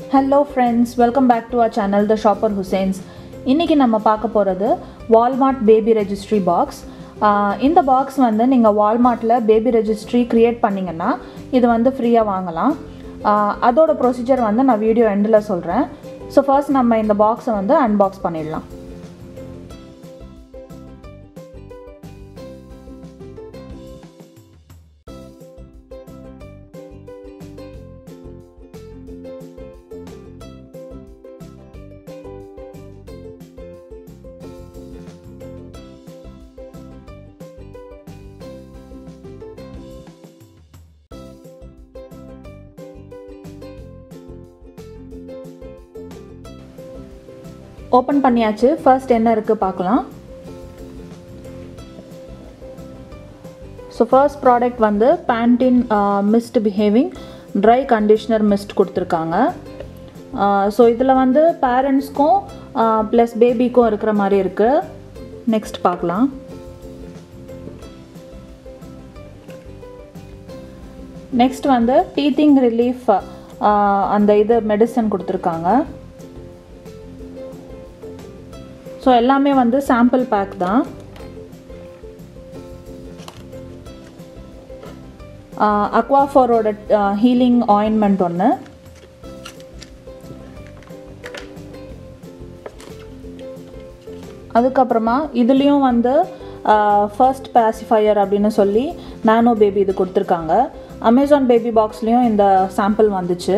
hello friends welcome back to our channel the shopper Hussains இன்றைக்கி நம்ம பார்க்க போகிறது வால்மார்ட் பேபி ரெஜிஸ்ட்ரி பாக்ஸ் இந்த பாக்ஸ் வந்து நீங்கள் வால்மார்ட்டில் பேபி ரெஜிஸ்ட்ரி க்ரியேட் பண்ணிங்கன்னா இது வந்து ஃப்ரீயாக வாங்கலாம் ஆஹ் அதோட ப்ரொசீஜர் வந்து நான் வீடியோ எண்டில் சொல்கிறேன் ஸோ ஃபர்ஸ்ட் நம்ம இந்த பாக்ஸை வந்து அன்பாக்ஸ் பண்ணிடலாம் ஓப்பன் பண்ணியாச்சு ஃபர்ஸ்ட் என்ன இருக்குது பார்க்கலாம் ஸோ ஃபர்ஸ்ட் ப்ராடக்ட் வந்து Pantene mist behaving dry conditioner mist கொடுத்துருக்காங்க ஸோ இதில் வந்து பேரண்ட்ஸ்க்கும் ப்ளஸ் பேபிக்கும் இருக்கிற மாதிரி இருக்குது நெக்ஸ்ட் பார்க்கலாம் நெக்ஸ்ட் வந்து டீத்திங் ரிலீஃப் அந்த இது மெடிசன் கொடுத்துருக்காங்க ஸோ எல்லாமே வந்து சாம்பிள் பேக் தான் அக்வாஃபோரோட ஹீலிங் ஆயின்மெண்ட் ஒன்று அதுக்கப்புறமா இதுலேயும் வந்து ஃபர்ஸ்ட் பேசிஃபையர் அப்படின்னு சொல்லி நானோ பேபி இது கொடுத்துருக்காங்க அமேசான் பேபி பாக்ஸ்லேயும் இந்த சாம்பிள் வந்துச்சு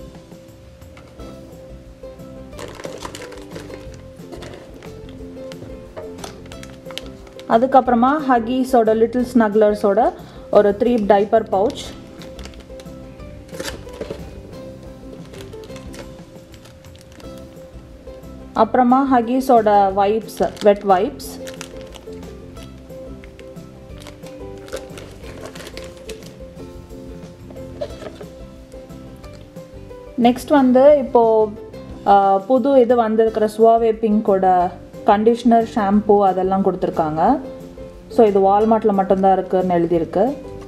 அதுக்கப்புறமா ஹகீஸோட லிட்டில் ஸ்னக்லர்ஸோட ஒரு த்ரீ டைப்பர் பவுச் அப்புறமா ஹகீஸோட வைப்ஸ் வெட் வைப்ஸ் நெக்ஸ்ட் வந்து இப்போது புது இது வந்திருக்கிற சுவாவே பிங்கோட கண்டிஷ்னர் ஷாம்பூ அதெல்லாம் கொடுத்துருக்காங்க ஸோ இது வால்மார்ட்டில் மட்டும்தான் இருக்குன்னு எழுதியிருக்கு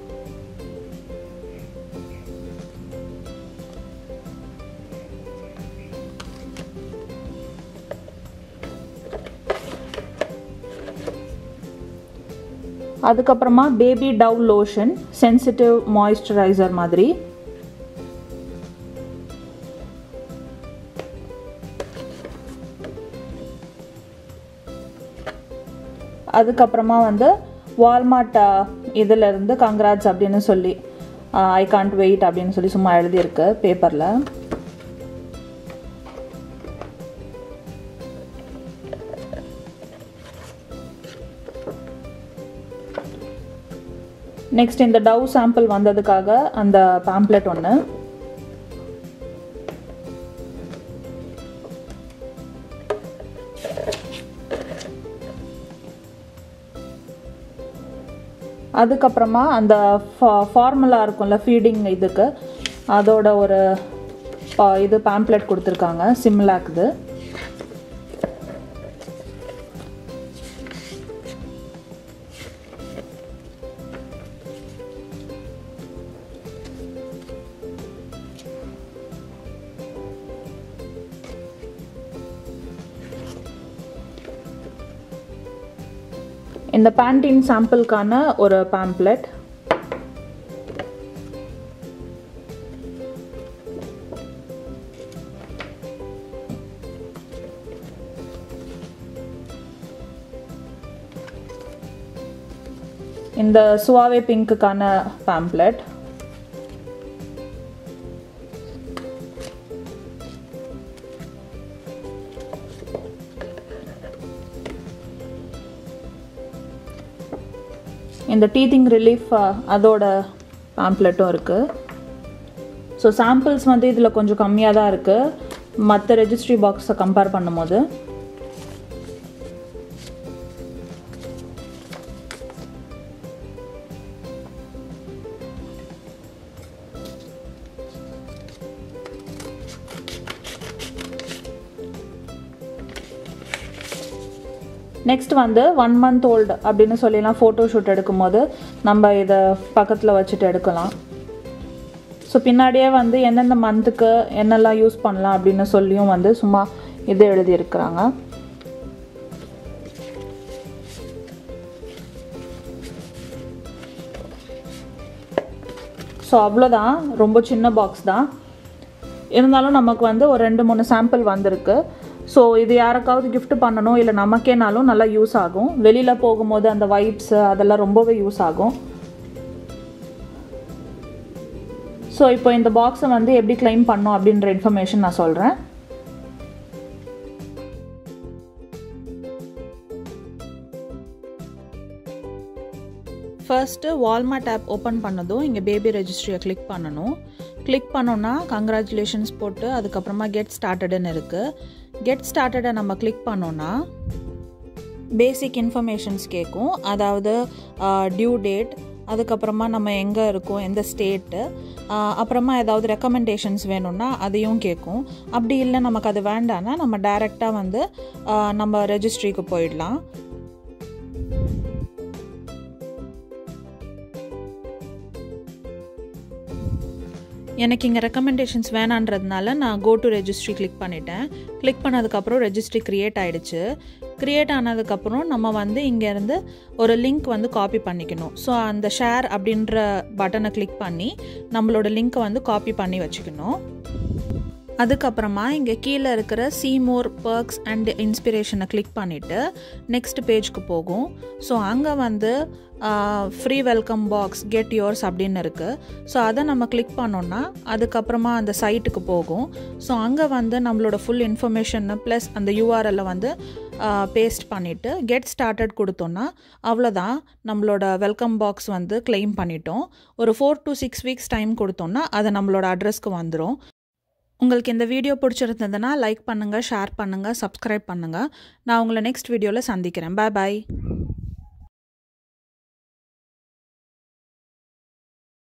அதுக்கப்புறமா baby Dove lotion sensitive moisturiser மாதிரி அதுக்கப்புறமா வந்து வால்மார்ட் இதிலிருந்து கங்க்ராட்ஸ் அப்படின்னு சொல்லி ஐ கான்ட் வெயிட் அப்படின்னு சொல்லி சும்மா எழுதியிருக்கு பேப்பரில் நெக்ஸ்ட் இந்த டவ் சாம்பிள் வந்ததுக்காக அந்த பேம்ப்ளெட் ஒன்று அதுக்கப்புறமா அந்த ஃபார்முலா இருக்கும்ல ஃபீடிங் இதுக்கு அதோட ஒரு இது பேம்ப்ளெட் கொடுத்துருக்காங்க சிம்லாக் இது இந்த பேண்டின் சாம்பிளுக்கான ஒரு பேம்ப்ளெட் இந்த சுவாவே பிங்க்குக்கான பேம்ப்ளெட் இந்த டீத்திங் ரிலீஃப் அதோட பேம்ப்ளெட்டும் இருக்குது ஸோ சாம்பிள்ஸ் வந்து இதில் கொஞ்சம் கம்மியாக தான் இருக்குது மற்ற ரெஜிஸ்ட்ரி பாக்ஸை கம்பேர் பண்ணும்போது நெக்ஸ்ட் வந்து ஒன் மந்த் ஓல்டு அப்படின்னு சொல்லிலாம் ஃபோட்டோ ஷூட் எடுக்கும்போது நம்ம இதை பக்கத்தில் வச்சுட்டு எடுக்கலாம் ஸோ பின்னாடியே வந்து எந்தெந்த மந்த்துக்கு என்னெல்லாம் யூஸ் பண்ணலாம் அப்படின்னு சொல்லியும் வந்து சும்மா இது எழுதியிருக்கிறாங்க ஸோ அவ்வளோதான் ரொம்ப சின்ன பாக்ஸ் தான் இருந்தாலும் நமக்கு வந்து ஒரு ரெண்டு மூணு சாம்பிள் வந்திருக்கு ஸோ இது யாருக்காவது gift பண்ணணும் இல்லை நமக்கேனாலும் நல்லா யூஸ் ஆகும் வெளியில் போகும்போது அந்த வைப்ஸு அதெல்லாம் ரொம்பவே யூஸ் ஆகும் ஸோ இப்போ இந்த பாக்ஸை வந்து எப்படி claim பண்ணோம் அப்படின்ற இன்ஃபர்மேஷன் நான் சொல்கிறேன் ஃபர்ஸ்ட்டு வால்மார்ட் ஆப் ஓப்பன் பண்ணதும் இங்கே பேபி ரெஜிஸ்ட்ரியை கிளிக் பண்ணணும் கிளிக் பண்ணோன்னா கங்க்ராச்சுலேஷன்ஸ் போட்டு அதுக்கப்புறமா கெட் ஸ்டார்டடுன்னு இருக்குது கெட் ஸ்டார்டடை நம்ம கிளிக் பண்ணோன்னா பேசிக் இன்ஃபர்மேஷன்ஸ் கேட்கும் அதாவது டியூ டேட் அதுக்கப்புறமா நம்ம எங்கே இருக்கோம் எந்த ஸ்டேட்டு அப்புறமா ஏதாவது ரெக்கமெண்டேஷன்ஸ் வேணும்னா அதையும் கேட்கும் அப்படி இல்லை நமக்கு அது வேண்டாம்னா நம்ம டைரெக்டாக வந்து ஆஹ், நம்ம ரெஜிஸ்ட்ரிக்கு போயிடலாம் எனக்கு இங்கே ரெக்கமெண்டேஷன்ஸ் வேணான்றதுனால நான் கோ டு ரெஜிஸ்ட்ரி கிளிக் பண்ணிட்டேன் கிளிக் பண்ணதுக்கப்புறம் ரெஜிஸ்ட்ரி க்ரியேட் ஆயிடுச்சு க்ரியேட் ஆனதுக்கப்புறம் நம்ம வந்து இங்கேருந்து ஒரு லிங்க் வந்து காப்பி பண்ணிக்கணும் ஸோ அந்த ஷேர் அப்படின்ற பட்டனை கிளிக் பண்ணி நம்மளோட லிங்க்கை வந்து காப்பி பண்ணி வச்சுக்கணும் அதுக்கப்புறமா இங்கே கீழே இருக்கிற சீமோர் பர்க்ஸ் அண்ட் இன்ஸ்பிரேஷனை கிளிக் பண்ணிவிட்டு நெக்ஸ்ட் பேஜ்க்கு போகும் ஸோ அங்கே வந்து free welcome box get yours அப்படின்னு இருக்குது ஸோ அதை நம்ம கிளிக் பண்ணோன்னா அதுக்கப்புறமா அந்த சைட்டுக்கு போகும் ஸோ அங்கே வந்து நம்மளோட ஃபுல் இன்ஃபர்மேஷன் ப்ளஸ் அந்த யூஆர்எல்லை வந்து பேஸ்ட் பண்ணிவிட்டு கெட் ஸ்டார்டட் கொடுத்தோன்னா அவ்வளோதான் நம்மளோட வெல்கம் பாக்ஸ் வந்து claim பண்ணிட்டோம் ஒரு four to six weeks time கொடுத்தோன்னா அது நம்மளோட அட்ரஸ்க்கு வந்துடும் உங்களுக்கு இந்த வீடியோ பிடிச்சிருந்ததுன்னா லைக் பண்ணுங்கள் ஷேர் பண்ணுங்கள் சப்ஸ்கிரைப் பண்ணுங்கள் நான் உங்களை நெக்ஸ்ட் வீடியோவில் சந்திக்கிறேன் பாய் பாய்